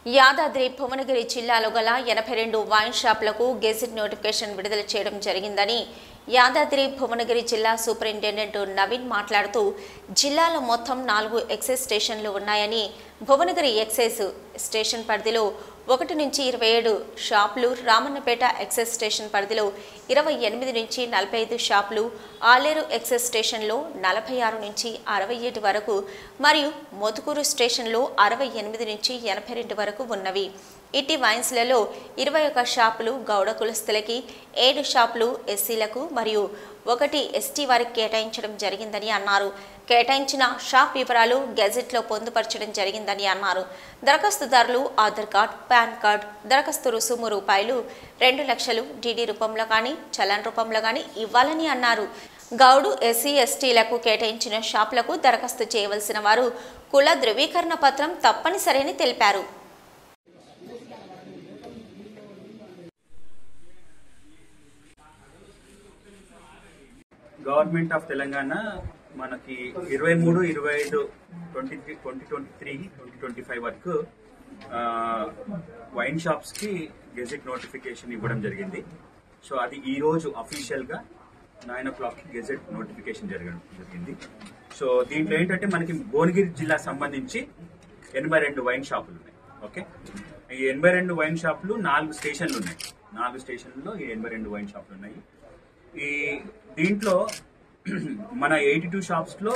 యాదాద్రి భువనగిరి జిల్లాలో గల ఎనభై రెండు వైన్ షాపులకు గెజిట్ నోటిఫికేషన్ విడుదల చేయడం జరిగిందని యాదాద్రి భువనగిరి జిల్లా సూపరింటెండెంట్ నవీన్ మాట్లాడుతూ జిల్లాలో మొత్తం నాలుగు ఎక్సైజ్ స్టేషన్లు ఉన్నాయని భువనగిరి ఎక్సైజ్ స్టేషన్ పరిధిలో ఒకటి నుంచి ఇరవై ఏడు షాపులు రామన్నపేట ఎక్సైజ్ స్టేషన్ పరిధిలో ఇరవై ఎనిమిది నుంచి నలభై ఐదు షాపులు ఆలేరు ఎక్సైజ్ స్టేషన్లో నలభై ఆరు నుంచి అరవై ఏడు వరకు మరియు మొతుకూరు స్టేషన్లో అరవై ఎనిమిది నుంచి ఎనభై రెండు వరకు ఉన్నవి ఇట్టి వైన్స్లలో ఇరవై ఒక షాపులు గౌడ కులస్తులకి ఏడు షాపులు ఎస్సీలకు మరియు ఒకటి ఎస్టీ వారికి కేటాయించడం జరిగిందని అన్నారు కేటాయించిన షాప్ వివరాలు గెజెట్లో పొందుపరచడం జరిగిందని అన్నారు దరఖాస్తుదారులు ఆధార్ కార్డ్ పాన్ కార్డ్ దరఖాస్తు రుసుము రూపాయలు రెండు లక్షలు డీడీ రూపంలో కానీ చలన్ రూపంలో కానీ ఇవ్వాలని అన్నారు గౌడు ఎస్సీ ఎస్టీలకు కేటాయించిన షాపులకు దరఖాస్తు చేయవలసిన వారు కుల ధృవీకరణ పత్రం తప్పనిసరి అని తెలిపారు గవర్నమెంట్ ఆఫ్ తెలంగాణ మనకి ఇరవై మూడు ఇరవై ఐదు twenty three twenty twenty three twenty twenty five వరకు ఆ, వైన్ షాప్స్ కి గెజెట్ నోటిఫికేషన్ ఇవ్వడం జరిగింది సో అది ఈ రోజు అఫీషియల్ గా nine o'clock gazette notification జరగడం జరిగింది సో దీంట్లో ఏంటంటే మనకి భువనగిరి జిల్లా సంబంధించి ఎనభై రెండు వైన్ షాపులు ఉన్నాయి ఓకే ఈ ఎనభై రెండు వైన్ షాపులు నాలుగు స్టేషన్లు ఉన్నాయి నాలుగు స్టేషన్లలో ఈ ఎనభై రెండు వైన్ షాపులు ఉన్నాయి ఈ దీంట్లో మన ఎయిటీ టూ షాప్స్ లో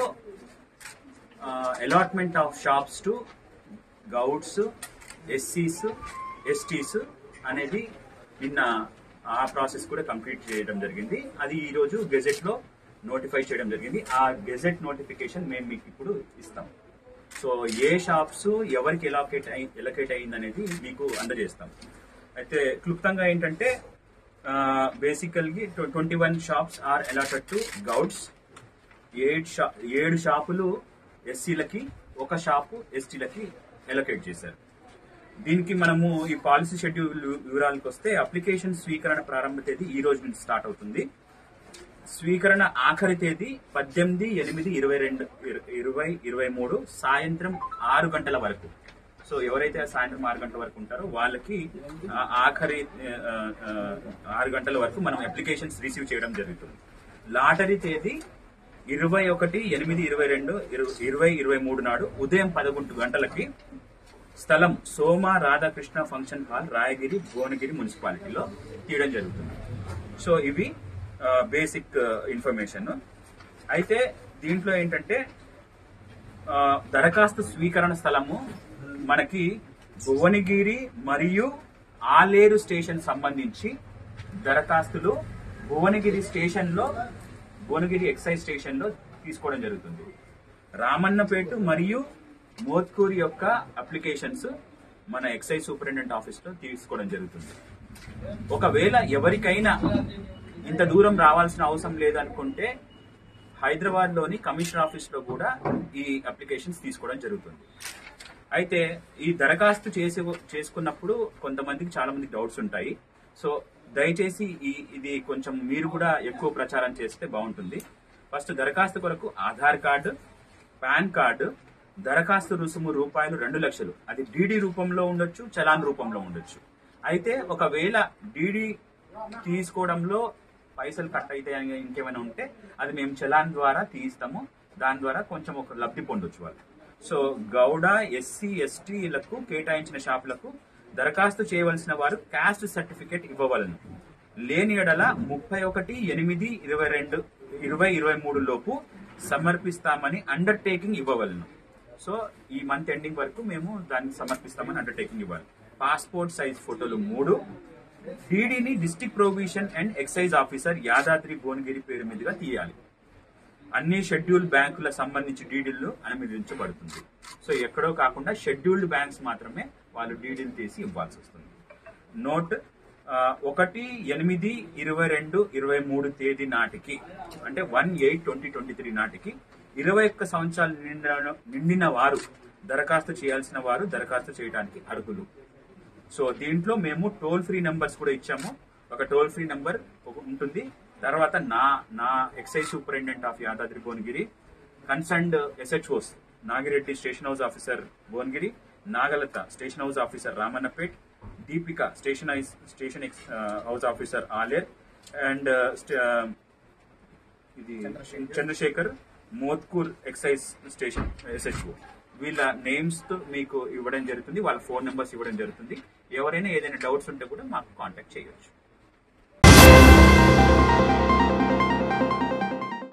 allotment of shops to Gouds ఎస్సీస్ ఎస్టీస్ అనేది నిన్న ఆ ప్రాసెస్ కూడా కంప్లీట్ చేయడం జరిగింది అది ఈ రోజు గెజెట్ లో నోటిఫై చేయడం జరిగింది ఆ గెజెట్ నోటిఫికేషన్ మేము మీకు ఇప్పుడు ఇస్తాం సో ఏ షాప్స్ ఎవరికి ఎలాకేట్ అయి ఎలకేట్ అయింది అనేది మీకు అందజేస్తాం అయితే క్లుప్తంగా ఏంటంటే బేసికల్గా twenty one shops are allotted to Gouds ఏడు షా ఏడు షాపులు ఎస్సీలకి ఒక షాపు ఎస్టీలకి ఎలకేట్ చేశారు దీనికి మనము ఈ పాలసీ షెడ్యూల్ వివరాలకు వస్తే అప్లికేషన్ స్వీకరణ ప్రారంభ తేదీ ఈ రోజు నుంచి స్టార్ట్ అవుతుంది స్వీకరణ ఆఖరి తేదీ పద్దెనిమిది ఎనిమిది ఇరవై రెండు ఇరవై ఇరవై మూడు సాయంత్రం ఆరు గంటల వరకు సో ఎవరైతే సాయంత్రం ఆరు గంటల వరకు ఉంటారో వాళ్ళకి ఆ, ఆఖరి ఆ, ఆ, ఆరు గంటల వరకు మనం అప్లికేషన్స్ రిసీవ్ చేయడం జరుగుతుంది లాటరీ తేదీ ఇరవై ఒకటి ఎనిమిది ఇరవై రెండు ఇరవై ఇరవై మూడు నాడు ఉదయం పదకొండు గంటలకి స్థలం సోమ రాధాకృష్ణ ఫంక్షన్ హాల్ రాయగిరి భువనగిరి మున్సిపాలిటీలో తీయడం జరుగుతుంది సో ఇవి బేసిక్ ఇన్ఫర్మేషన్ అయితే దీంట్లో ఏంటంటే ఆ, దరఖాస్తు స్వీకరణ స్థలము మనకి భువనగిరి మరియు ఆలేరు స్టేషన్ సంబంధించి దరఖాస్తులు భువనగిరి స్టేషన్ లో భువనగిరి ఎక్సైజ్ స్టేషన్ లో తీసుకోవడం జరుగుతుంది రామన్నపేట మరియు మోత్కూరి యొక్క అప్లికేషన్స్ మన ఎక్సైజ్ సూపరింటెండెంట్ ఆఫీస్ లో తీసుకోవడం జరుగుతుంది ఒకవేళ ఎవరికైనా ఇంత దూరం రావాల్సిన అవసరం లేదనుకుంటే హైదరాబాద్ లోని కమిషనర్ ఆఫీస్ లో కూడా ఈ అప్లికేషన్స్ తీసుకోవడం జరుగుతుంది అయితే ఈ దరఖాస్తు చేసి చేసుకున్నప్పుడు కొంతమందికి చాలా మంది డౌట్స్ ఉంటాయి సో దయచేసి ఈ ఇది కొంచెం మీరు కూడా ఎక్కువ ప్రచారం చేస్తే బాగుంటుంది ఫస్ట్ దరఖాస్తు కొరకు ఆధార్ కార్డు పాన్ కార్డు దరఖాస్తు రుసుము రూపాయలు రెండు లక్షలు అది డీడీ రూపంలో ఉండొచ్చు చలాన్ రూపంలో ఉండొచ్చు అయితే ఒకవేళ డీడీ తీసుకోవడంలో పైసలు కట్ అయితే ఇంకేమైనా ఉంటే అది మేము చలాన్ ద్వారా తీయిస్తాము దాని ద్వారా కొంచెం ఒక లబ్ధి పొందొచ్చు వాళ్ళు సో గౌడ ఎస్సీ ఎస్టీలకు కేటాయించిన షాపులకు దరఖాస్తు చేయవలసిన వారు క్యాస్ట్ సర్టిఫికేట్ ఇవ్వవలను లేని ఎడల ముప్పై ఒకటి ఎనిమిది ఇరవై రెండు ఇరవై ఇరవై మూడు లోపు సమర్పిస్తామని అండర్టేకింగ్ ఇవ్వవలను సో ఈ మంత్ ఎండింగ్ వరకు మేము దాన్ని సమర్పిస్తామని అండర్టేకింగ్ ఇవ్వాలి పాస్పోర్ట్ సైజ్ ఫోటోలు మూడు డీడీని district provision and excise officer Yadadri Bhuvanagiri పేరు మీదుగా తీయాలి అన్ని షెడ్యూల్డ్ బ్యాంకుల సంబంధించి డీడీలు అనుమతించబడుతుంది సో ఎక్కడో కాకుండా షెడ్యూల్డ్ బ్యాంక్స్ మాత్రమే వాళ్ళు డీడీలు తీసి ఇవ్వాల్సి వస్తుంది నోట్ ఆ, ఒకటి ఎనిమిది ఇరవై రెండు ఇరవై మూడు తేదీ నాటికి అంటే one eight twenty twenty three నాటికి ఇరవై ఒక్క సంవత్సరాలు నిండిన నిండిన వారు దరఖాస్తు చేయాల్సిన వారు దరఖాస్తు చేయడానికి అర్హులు సో దీంట్లో మేము టోల్ ఫ్రీ నెంబర్స్ కూడా ఇచ్చాము ఒక టోల్ ఫ్రీ నెంబర్ ఉంటుంది తర్వాత నా నా excise superintendent of Yadadri Bhuvanagiri concerned SHOs Nagireddy station house officer Bhuvanagiri Nagalatha station house officer Ramannapet Deepika station ఐస్- station ex uh, house officer Aler and uh, స్ట- ఆ, ఇది Chandrashekar Mothkur excise station SHO వీళ్ళ నేమ్స్ తో మీకు ఇవ్వడం జరుగుతుంది వాళ్ళ ఫోన్ నెంబర్స్ ఇవ్వడం జరుగుతుంది ఎవరైనా ఏదైనా డౌట్స్ ఉంటే కూడా మాకు కాంటాక్ట్ చేయొచ్చు